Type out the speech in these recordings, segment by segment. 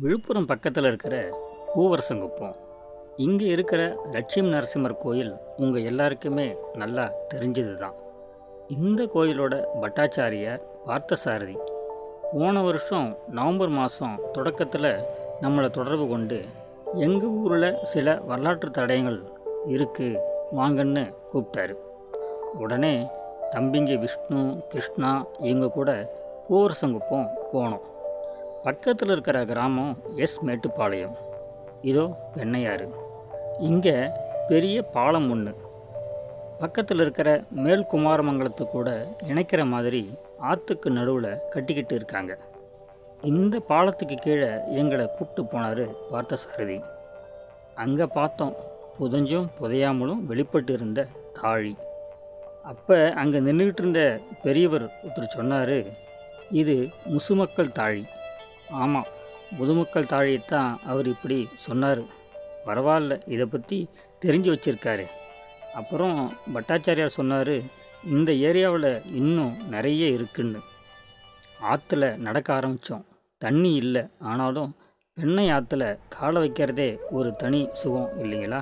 விழுப்புரம் பக்கத்தில் இருக்கிற பூவரசங்குப்பம் இங்கே இருக்கிற லட்சுமி நரசிம்மர் கோயில் உங்கள் எல்லாருக்குமே நல்லா தெரிஞ்சது தான் இந்த கோயிலோட பட்டாச்சாரியார் பார்த்தசாரதி போன வருஷம் நவம்பர் மாதம் தொடக்கத்தில் நம்மளை தொடர்பு கொண்டு எங்கள் ஊரில் சில வரலாற்று தடயங்கள் இருக்குது வாங்கன்னு கூப்பிட்டாரு உடனே தம்பிங்க விஷ்ணு கிருஷ்ணா இவங்க கூட பூவரசங்குப்பம் போனோம் பக்கத்தில் இருக்கிற கிராமம் எஸ் மேட்டுப்பாளையம் இதோ வெண்ணையாறு இங்கே பெரிய பாலம் ஒன்று பக்கத்தில் இருக்கிற மேல் குமாரமங்கலத்து கூட இணைக்கிற மாதிரி ஆற்றுக்கு நடுவில் கட்டிக்கிட்டு இருக்காங்க இந்த பாலத்துக்கு கீழே எங்களை கூப்பிட்டு போனார் பார்த்தசாரதி அங்கே பார்த்தோம் புதஞ்சும் புதையாமலும் வெளிப்பட்டு இருந்த தாழி அப்போ அங்கே நின்றுக்கிட்டு இருந்த பெரியவர் ஒருத்தர் சொன்னார் இது முசுமக்கள் தாழி ஆமாம் முதுமக்கள் தாழியைத்தான் அவர் இப்படி சொன்னார் பரவாயில்ல இதை பற்றி தெரிஞ்சு வச்சிருக்காரு அப்புறம் பட்டாச்சாரியார் சொன்னார் இந்த ஏரியாவில் இன்னும் நிறைய இருக்குன்னு ஆற்றுல நடக்க ஆரம்பித்தோம் தண்ணி இல்லை ஆனாலும் பெண்ணை ஆற்றுல காலை வைக்கிறதே ஒரு தனி சுகம் இல்லைங்களா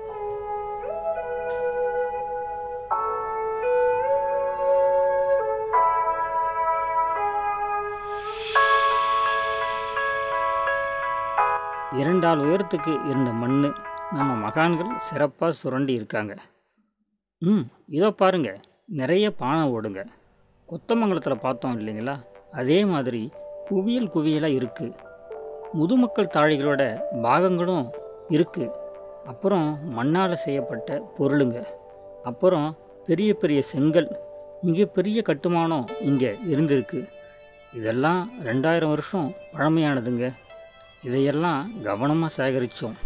இரண்டாள் உயரத்துக்கு இருந்த மண் நம்ம மகான்கள் சிறப்பாக சுரண்டி இருக்காங்க ம் இதோ பாருங்க நிறைய பானை ஓடுங்க கொத்தமங்கலத்தில் பார்த்தோம் இல்லைங்களா அதே மாதிரி குவியல் குவியலாக இருக்குது முதுமக்கள் தாழிகளோட பாகங்களும் இருக்குது அப்புறம் மண்ணால் செய்யப்பட்ட பொருளுங்க அப்புறம் பெரிய பெரிய செங்கல் மிகப்பெரிய கட்டுமானம் இங்கே இருந்திருக்கு இதெல்லாம் ரெண்டாயிரம் வருஷம் பழமையானதுங்க இதையெல்லாம் கவனமாக சேகரித்தோம்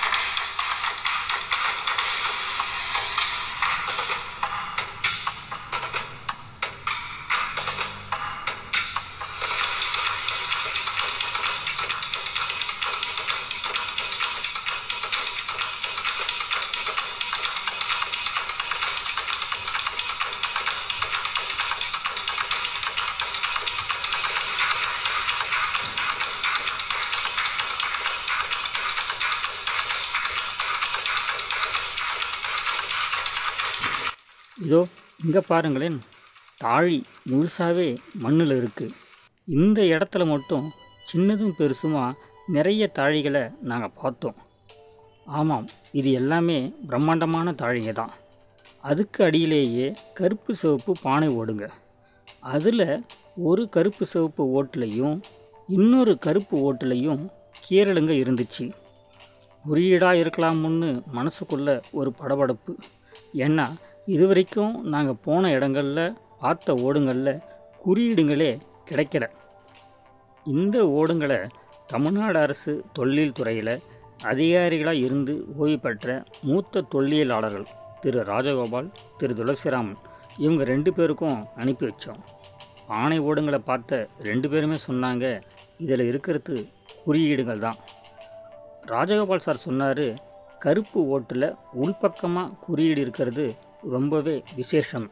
இதோ இங்கே பாருங்களேன் தாழி முழுசாகவே மண்ணில் இருக்குது இந்த இடத்துல மட்டும் சின்னதும் பெருசுமா நிறைய தாழிகளை நாங்கள் பார்த்தோம் ஆமாம் இது எல்லாமே பிரம்மாண்டமான தாழிங்க தான் அதுக்கு அடியிலேயே கருப்பு சிவப்பு பானை ஓடுங்க அதில் ஒரு கருப்பு சிவப்பு ஓட்டுலையும் இன்னொரு கருப்பு ஓட்டுலையும் கீரலுங்க இருந்துச்சு குறியீடாக இருக்கலாமுன்னு மனசுக்குள்ள ஒரு படபடப்பு ஏன்னா இதுவரைக்கும் நாங்கள் போன இடங்களில் பார்த்த ஓடுங்களில் குறியீடுங்களே கிடைக்கல இந்த ஓடுங்களை தமிழ்நாடு அரசு தொல்லியல் துறையில் அதிகாரிகளாக இருந்து ஓய்வு பெற்ற மூத்த தொல்லியலாளர்கள் திரு ராஜகோபால் திரு துளசிராமன் இவங்க ரெண்டு பேருக்கும் அனுப்பி வச்சோம் பானை ஓடுங்களை பார்த்த ரெண்டு பேருமே சொன்னாங்க இதில் இருக்கிறது குறியீடுகள் தான் ராஜகோபால் சார் சொன்னார் கருப்பு ஓட்டில் உள்பக்கமாக குறியீடு இருக்கிறது ரொம்பவே விசேஷம்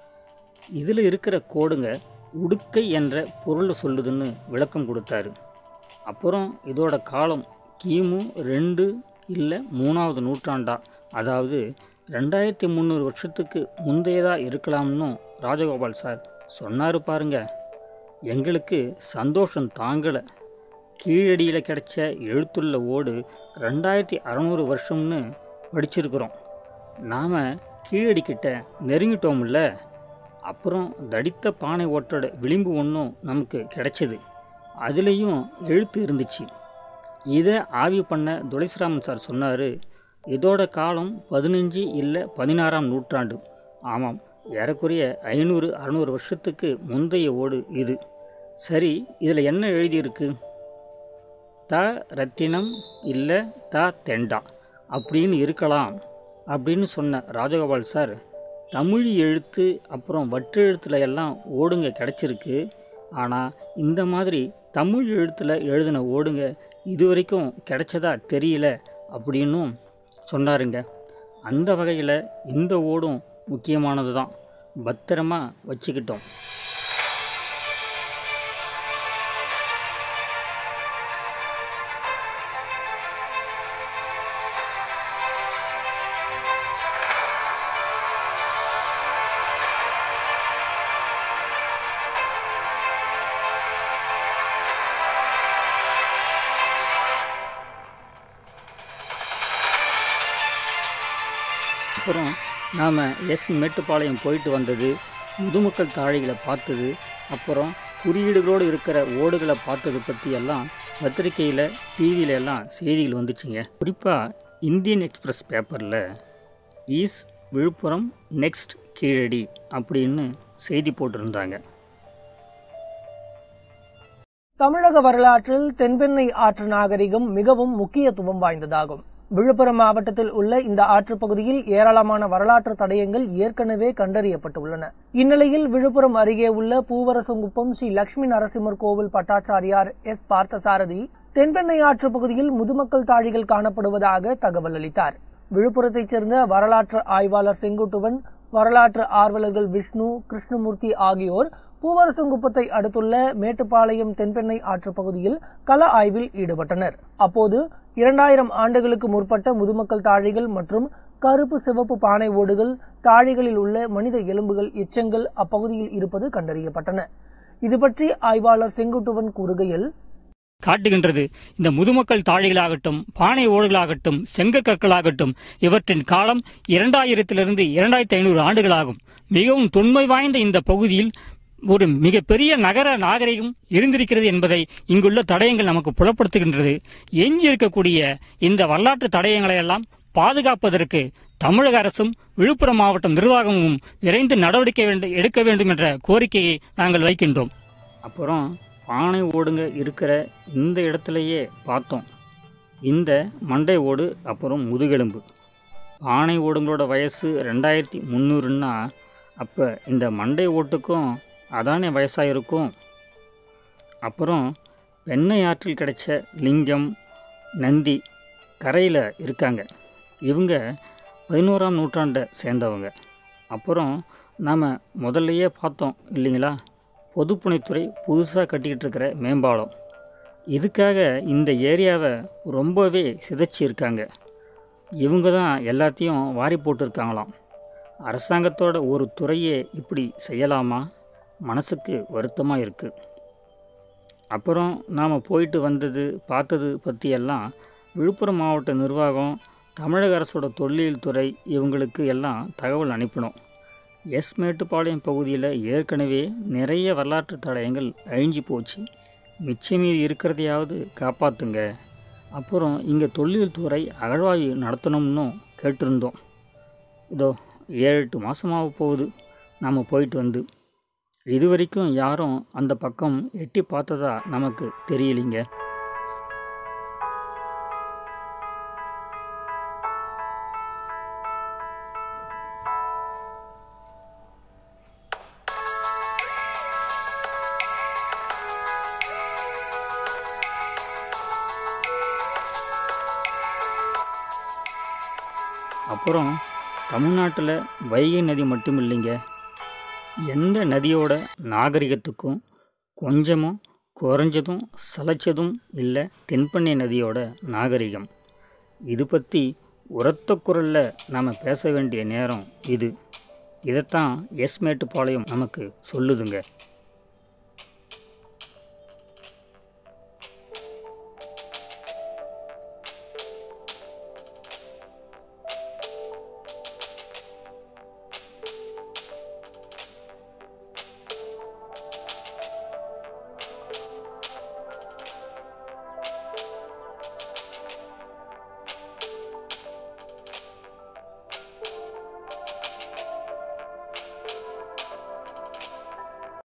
இதில் இருக்கிற கோடுங்க உடுக்கை என்ற பொருளை சொல்லுதுன்னு விளக்கம் கொடுத்தாரு அப்புறம் இதோட காலம் கிமு ரெண்டு இல்லை மூணாவது நூற்றாண்டா அதாவது ரெண்டாயிரத்தி முந்நூறு வருஷத்துக்கு முந்தையதாக இருக்கலாம்னு ராஜகோபால் சார் சொன்னார் பாருங்க எங்களுக்கு சந்தோஷம் தாங்கலை கீழடியில் கிடைச்ச எழுத்துள்ள ஓடு ரெண்டாயிரத்தி அறநூறு வருஷம்னு படிச்சிருக்கிறோம் நாம் கீழடிக்கிட்ட நெருங்கிட்டோம்ல அப்புறம் தடித்த பானை ஓட்டோட விளிம்பு ஒன்றும் நமக்கு கிடைச்சது அதுலேயும் எழுத்து இருந்துச்சு இதை ஆய்வு பண்ண துளசிராமன் சார் சொன்னார் இதோட காலம் பதினஞ்சு இல்லை பதினாறாம் நூற்றாண்டு ஆமாம் ஏறக்குறைய ஐநூறு அறநூறு வருஷத்துக்கு முந்தைய ஓடு இது சரி இதில் என்ன எழுதியிருக்கு த ரத்தினம் இல்லை த தெண்டா அப்படின்னு இருக்கலாம் அப்படின்னு சொன்ன ராஜகோபால் சார் தமிழ் எழுத்து அப்புறம் வற்றெழுத்துல எல்லாம் ஓடுங்க கிடச்சிருக்கு ஆனால் இந்த மாதிரி தமிழ் எழுத்தில் எழுதின ஓடுங்க இது வரைக்கும் கிடைச்சதா தெரியல அப்படின்னும் சொன்னாருங்க அந்த வகையில் இந்த ஓடும் முக்கியமானது தான் பத்திரமா வச்சுக்கிட்டோம் அப்புறம் நாம் எஸ் மேட்டுப்பாளையம் போயிட்டு வந்தது முதுமக்கள் தாழிகளை பார்த்தது அப்புறம் குறியீடுகளோடு இருக்கிற ஓடுகளை பார்த்தது பற்றி எல்லாம் பத்திரிக்கையில் டிவியில எல்லாம் செய்திகள் வந்துச்சுங்க குறிப்பாக இந்தியன் எக்ஸ்பிரஸ் பேப்பரில் ஈஸ் விழுப்புரம் நெக்ஸ்ட் கீழடி அப்படின்னு செய்தி போட்டிருந்தாங்க தமிழக வரலாற்றில் தென்பெண்ணை ஆற்று நாகரிகம் மிகவும் முக்கியத்துவம் வாய்ந்ததாகும் விழுப்புரம் மாவட்டத்தில் உள்ள இந்த ஆற்று பகுதியில் ஏராளமான வரலாற்று தடயங்கள் ஏற்கனவே கண்டறியப்பட்டுள்ளன இந்நிலையில் விழுப்புரம் அருகே உள்ள பூவரசங்குப்பம் ஸ்ரீ லட்சுமி நரசிம்மர் கோவில் பட்டாச்சாரியார் எஸ் பார்த்தசாரதி தென்பெண்ணை ஆற்று பகுதியில் முதுமக்கள் தாழிகள் காணப்படுவதாக தகவல் அளித்தார் விழுப்புரத்தைச் சேர்ந்த வரலாற்று ஆய்வாளர் செங்குட்டுவன் வரலாற்று ஆர்வலர்கள் விஷ்ணு கிருஷ்ணமூர்த்தி ஆகியோர் பூவரசங்குப்பத்தை அடுத்துள்ள மேட்டுப்பாளையம் தென்பெண்ணை ஆற்று பகுதியில் கள ஆய்வில் ஈடுபட்டனர் அப்போது இரண்டாயிரம் ஆண்டுகளுக்கு முற்பட்ட முதுமக்கள் தாழிகள் மற்றும் கருப்பு சிவப்பு பானை ஓடுகள் தாழிகளில் உள்ள மனித எலும்புகள் எச்சங்கள் அப்பகுதியில் இருப்பது கண்டறியப்பட்டன இது பற்றி ஆய்வாளர் செங்குட்டுவன் கூறுகையில் காட்டுகின்றது இந்த முதுமக்கள் தாழிகளாகட்டும் பானை ஓடுகளாகட்டும் செங்கற்கற்களாகட்டும் இவற்றின் காலம் இரண்டாயிரத்திலிருந்து இரண்டாயிரத்தி ஐநூறு ஆண்டுகளாகும் மிகவும் தொன்மை வாய்ந்த இந்த பகுதியில் ஒரு மிகப்பெரிய நகர நாகரிகம் இருந்திருக்கிறது என்பதை இங்குள்ள தடயங்கள் நமக்கு புலப்படுத்துகின்றது எஞ்சி இருக்கக்கூடிய இந்த வரலாற்று தடயங்களை எல்லாம் பாதுகாப்பதற்கு தமிழக அரசும் விழுப்புரம் மாவட்டம் நிர்வாகமும் விரைந்து நடவடிக்கை வேண்டும் எடுக்க வேண்டும் என்ற கோரிக்கையை நாங்கள் வைக்கின்றோம் அப்புறம் பானை ஓடுங்க இருக்கிற இந்த இடத்துலையே பார்த்தோம் இந்த மண்டை ஓடு அப்புறம் முதுகெலும்பு பானை ஓடுங்களோட வயசு ரெண்டாயிரத்தி முந்நூறுன்னா அப்போ இந்த மண்டை ஓட்டுக்கும் அதானே வயசாக இருக்கும் அப்புறம் வெண்ணை ஆற்றில் கிடைச்ச லிங்கம் நந்தி கரையில் இருக்காங்க இவங்க பதினோராம் நூற்றாண்டை சேர்ந்தவங்க அப்புறம் நாம் முதல்லையே பார்த்தோம் இல்லைங்களா பொதுப்பணித்துறை புதுசாக கட்டிக்கிட்டு இருக்கிற மேம்பாலம் இதுக்காக இந்த ஏரியாவை ரொம்பவே சிதைச்சி இருக்காங்க இவங்க தான் எல்லாத்தையும் வாரி போட்டிருக்காங்களாம் அரசாங்கத்தோட ஒரு துறையே இப்படி செய்யலாமா மனசுக்கு வருத்தமாக இருக்குது அப்புறம் நாம் போயிட்டு வந்தது பார்த்தது பற்றியெல்லாம் விழுப்புரம் மாவட்ட நிர்வாகம் தமிழக அரசோட தொல்லியல் துறை இவங்களுக்கு எல்லாம் தகவல் அனுப்பினோம் எஸ் மேட்டுப்பாளையம் பகுதியில் ஏற்கனவே நிறைய வரலாற்று தடயங்கள் அழிஞ்சு போச்சு மிச்சமீதி இருக்கிறதையாவது காப்பாற்றுங்க அப்புறம் இங்கே தொல்லியல் துறை அகழ்வாய்வு நடத்தணும்னும் கேட்டிருந்தோம் இதோ ஏழு எட்டு மாதமாக போகுது நாம் போயிட்டு வந்து இது வரைக்கும் யாரும் அந்த பக்கம் எட்டி பார்த்ததா நமக்கு தெரியலிங்க அப்புறம் தமிழ்நாட்டில் வைகை நதி மட்டும் இல்லைங்க எந்த நதியோட நாகரிகத்துக்கும் கொஞ்சமும் குறைஞ்சதும் சளைச்சதும் இல்லை தென்பண்ணை நதியோட நாகரிகம் இது பற்றி உரத்த குரலில் நாம் பேச வேண்டிய நேரம் இது இதைத்தான் எஸ் மேட்டுப்பாளையம் நமக்கு சொல்லுதுங்க